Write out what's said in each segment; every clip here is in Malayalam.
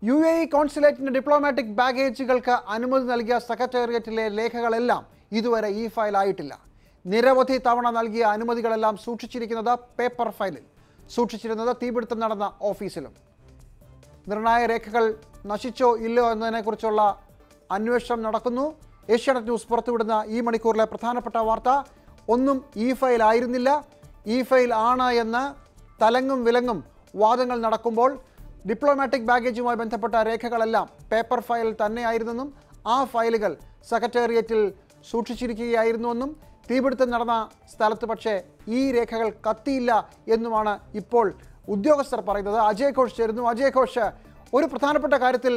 യു എ ഇ കോൺസുലേറ്റിന് ഡിപ്ലോമാറ്റിക് ബാഗേജുകൾക്ക് അനുമതി നൽകിയ സെക്രട്ടേറിയറ്റിലെ രേഖകളെല്ലാം ഇതുവരെ ഈ ഫയൽ ആയിട്ടില്ല നിരവധി തവണ നൽകിയ അനുമതികളെല്ലാം സൂക്ഷിച്ചിരിക്കുന്നത് പേപ്പർ ഫയലിൽ സൂക്ഷിച്ചിരുന്നത് തീപിടുത്തം നടന്ന ഓഫീസിലും നിർണായക രേഖകൾ നശിച്ചോ ഇല്ലയോ എന്നതിനെക്കുറിച്ചുള്ള അന്വേഷണം നടക്കുന്നു ഏഷ്യാനെറ്റ് ന്യൂസ് പുറത്തുവിടുന്ന ഈ മണിക്കൂറിലെ പ്രധാനപ്പെട്ട വാർത്ത ഒന്നും ഈ ഫയൽ ആയിരുന്നില്ല ഈ ഫയൽ ആണ് എന്ന് തലങ്ങും വിലങ്ങും വാദങ്ങൾ നടക്കുമ്പോൾ ഡിപ്ലോമാറ്റിക് ബാഗേജുമായി ബന്ധപ്പെട്ട രേഖകളെല്ലാം പേപ്പർ ഫയൽ തന്നെയായിരുന്നെന്നും ആ ഫയലുകൾ സെക്രട്ടേറിയറ്റിൽ സൂക്ഷിച്ചിരിക്കുകയായിരുന്നുവെന്നും തീപിടുത്തം നടന്ന സ്ഥലത്ത് പക്ഷേ ഈ രേഖകൾ കത്തിയില്ല എന്നുമാണ് ഇപ്പോൾ ഉദ്യോഗസ്ഥർ പറയുന്നത് അജയ് ഘോഷ് ചേരുന്നു അജയ് ഘോഷ് ഒരു പ്രധാനപ്പെട്ട കാര്യത്തിൽ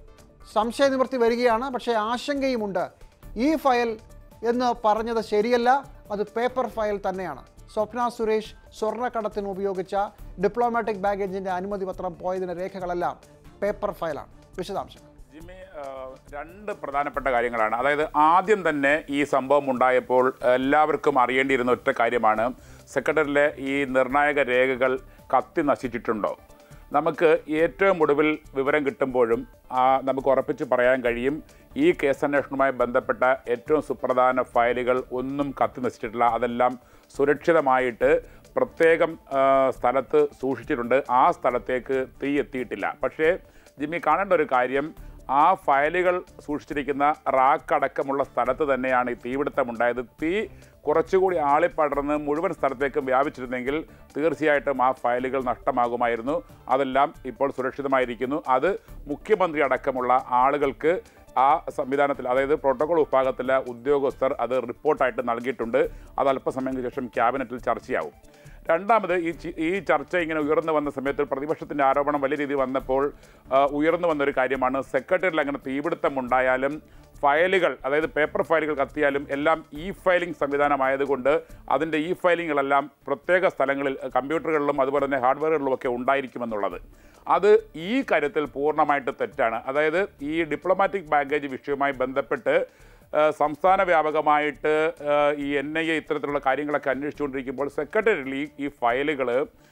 സംശയ നിവൃത്തി വരികയാണ് പക്ഷേ ആശങ്കയുമുണ്ട് ഈ ഫയൽ എന്ന് പറഞ്ഞത് ശരിയല്ല അത് പേപ്പർ ഫയൽ തന്നെയാണ് സ്വപ്ന സുരേഷ് സ്വർണ്ണക്കടത്തിന് ഉപയോഗിച്ച ഡിപ്ലോമാറ്റിക് ബാഗേജിൻ്റെ അനുമതി പത്രം പോയതിൻ്റെ രേഖകളെല്ലാം പേപ്പർ ഫയലാണ് വിശദാംശങ്ങൾ ജിമ്മി ആ, രണ്ട് പ്രധാനപ്പെട്ട കാര്യങ്ങളാണ് അതായത് ആദ്യം തന്നെ ഈ സംഭവം ഉണ്ടായപ്പോൾ എല്ലാവർക്കും അറിയേണ്ടിയിരുന്ന ഒറ്റ കാര്യമാണ് സെക്രട്ടറിയിലെ ഈ നിർണായക രേഖകൾ കത്തി നശിച്ചിട്ടുണ്ടോ നമുക്ക് ഏറ്റവും ഒടുവിൽ വിവരം കിട്ടുമ്പോഴും ആ, നമുക്ക് ഉറപ്പിച്ച് പറയാൻ കഴിയും ഈ കേസന്വേഷണവുമായി ബന്ധപ്പെട്ട ഏറ്റവും സുപ്രധാന ഫയലുകൾ ഒന്നും കത്തി നശിച്ചിട്ടില്ല അതെല്ലാം സുരക്ഷിതമായിട്ട് പ്രത്യേകം ആ, സ്ഥലത്ത് സൂക്ഷിച്ചിട്ടുണ്ട് ആ സ്ഥലത്തേക്ക് തീ എത്തിയിട്ടില്ല പക്ഷേ ജിമ്മി കാണേണ്ട ഒരു കാര്യം ആ ഫയലുകൾ സൂക്ഷിച്ചിരിക്കുന്ന റാക്ക് അടക്കമുള്ള സ്ഥലത്ത് തന്നെയാണ് ഈ തീപിടുത്തം ഉണ്ടായത് തീ കുറച്ചുകൂടി ആളിപ്പടർന്ന് മുഴുവൻ സ്ഥലത്തേക്കും വ്യാപിച്ചിരുന്നെങ്കിൽ തീർച്ചയായിട്ടും ആ ഫയലുകൾ നഷ്ടമാകുമായിരുന്നു അതെല്ലാം ഇപ്പോൾ സുരക്ഷിതമായിരിക്കുന്നു അത് മുഖ്യമന്ത്രി അടക്കമുള്ള ആളുകൾക്ക് ആ സംവിധാനത്തിൽ അതായത് പ്രോട്ടോകോൾ വിഭാഗത്തിലെ ഉദ്യോഗസ്ഥർ അത് റിപ്പോർട്ടായിട്ട് നൽകിയിട്ടുണ്ട് അത് അല്പസമയത്തിന് ശേഷം ക്യാബിനറ്റിൽ ചർച്ചയാവും രണ്ടാമത് ഈ ചി- ഈ ചർച്ച ഇങ്ങനെ ഉയർന്നു വന്ന സമയത്ത് പ്രതിപക്ഷത്തിൻ്റെ ആരോപണം വലിയ രീതിയിൽ വന്നപ്പോൾ ആ, ഉയർന്നു വന്നൊരു കാര്യമാണ് സെക്രട്ടറിയിൽ അങ്ങനെ തീപിടുത്തം ഉണ്ടായാലും ഫയലുകൾ അതായത് പേപ്പർ ഫയലുകൾ കത്തിയാലും എല്ലാം ഇ ഫയലിംഗ് സംവിധാനമായതുകൊണ്ട് അതിൻ്റെ ഇ ഫയലിങ്ങുകളെല്ലാം പ്രത്യേക സ്ഥലങ്ങളിൽ കമ്പ്യൂട്ടറുകളിലും അതുപോലെ തന്നെ ഹാർഡ്വെയറുകളിലും ഒക്കെ ഉണ്ടായിരിക്കുമെന്നുള്ളത് അത് ഈ കാര്യത്തിൽ പൂർണ്ണമായിട്ട് തെറ്റാണ് അതായത് ഈ ഡിപ്ലോമാറ്റിക് ബാഗേജ് വിഷയവുമായി ബന്ധപ്പെട്ട് ആ, സംസ്ഥാന വ്യാപകമായിട്ട് ആ, ഈ എൻ ഐ എ ഇത്തരത്തിലുള്ള കാര്യങ്ങളൊക്കെ അന്വേഷിച്ചുകൊണ്ടിരിക്കുമ്പോൾ സെക്രട്ടറി ഈ ഫയലുകൾ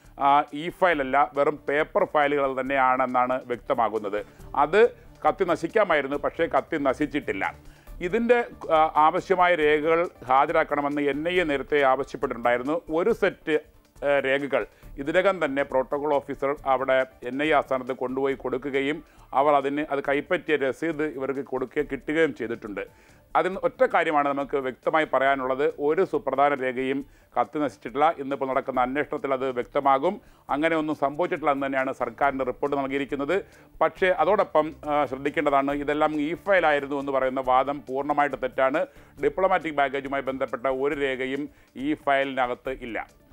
ഈ ഫയലല്ല വെറും പേപ്പർ ഫയലുകൾ തന്നെയാണെന്നാണ് വ്യക്തമാകുന്നത് അത് കത്തി നശിക്കാമായിരുന്നു പക്ഷേ കത്തി നശിച്ചിട്ടില്ല ഇതിൻ്റെ ആ, ആവശ്യമായ രേഖകൾ ഹാജരാക്കണമെന്ന് എൻ ഐ എ നേരത്തെ ആവശ്യപ്പെട്ടിട്ടുണ്ടായിരുന്നു ഒരു സെറ്റ് ആ, രേഖകൾ ഇതിനകം തന്നെ പ്രോട്ടോകോൾ ഓഫീസർ അവിടെ എൻ ഐ ആസ്ഥാനത്ത് കൊണ്ടുപോയി കൊടുക്കുകയും അവർ അതിന് അത് കൈപ്പറ്റിയ രസീത് ഇവർക്ക് കൊടുക്കുകയും കിട്ടുകയും ചെയ്തിട്ടുണ്ട് അതിന് ഒറ്റ കാര്യമാണ് നമുക്ക് വ്യക്തമായി പറയാനുള്ളത് ഒരു സുപ്രധാന രേഖയും കത്തി നശിച്ചിട്ടില്ല ഇന്നിപ്പോൾ നടക്കുന്ന അന്വേഷണത്തിൽ അത് വ്യക്തമാകും അങ്ങനെ ഒന്നും സംഭവിച്ചിട്ടില്ല എന്ന് തന്നെയാണ് സർക്കാരിൻ്റെ റിപ്പോർട്ട് നൽകിയിരിക്കുന്നത് പക്ഷേ അതോടൊപ്പം ആ, ശ്രദ്ധിക്കേണ്ടതാണ് ഇതെല്ലാം ഇ ഫയലായിരുന്നു എന്ന് പറയുന്ന വാദം പൂർണ്ണമായിട്ട് തെറ്റാണ് ഡിപ്ലോമാറ്റിക് ബാഗേജുമായി ബന്ധപ്പെട്ട ഒരു രേഖയും ഈ ഫയലിനകത്ത് ഇല്ല